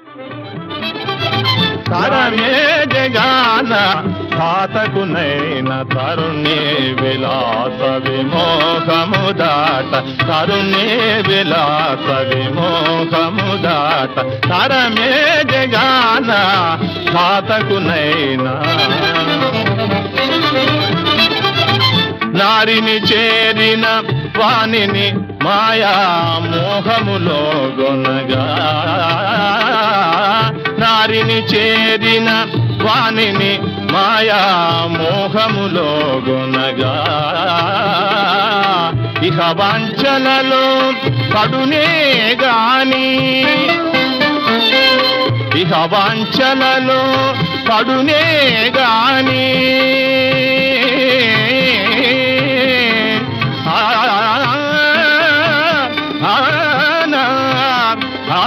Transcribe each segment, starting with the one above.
తరణే జగాన ఘాతకునైన తరుణి విలాస విమోహము దాట తరుణి విలాస విమోహము దాట తరమే జగాన ఘాతకునైన నారిని చేరిన వాణిని మాయా మోహములో గొనగా నారిని చేరిన వాణిని మాయా మోహములో గొనగా ఇహ వాంఛనలో పడునే గాని ఇహ వాంఛనలో పడునే గాని ఆ, ఆ, నా, ఆ,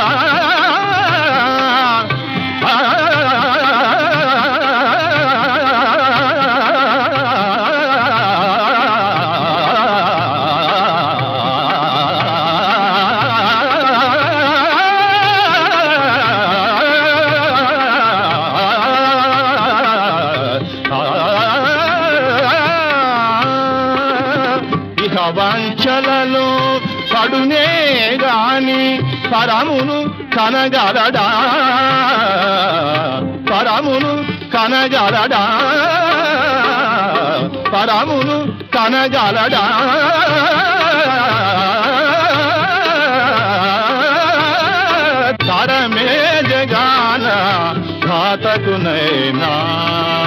ఇహ వంచలలో పడునే గాని పరమును కనగలడా పరమును కనగలడా పరమును కనగలడా తరమే జగాన ఘాతకునైనా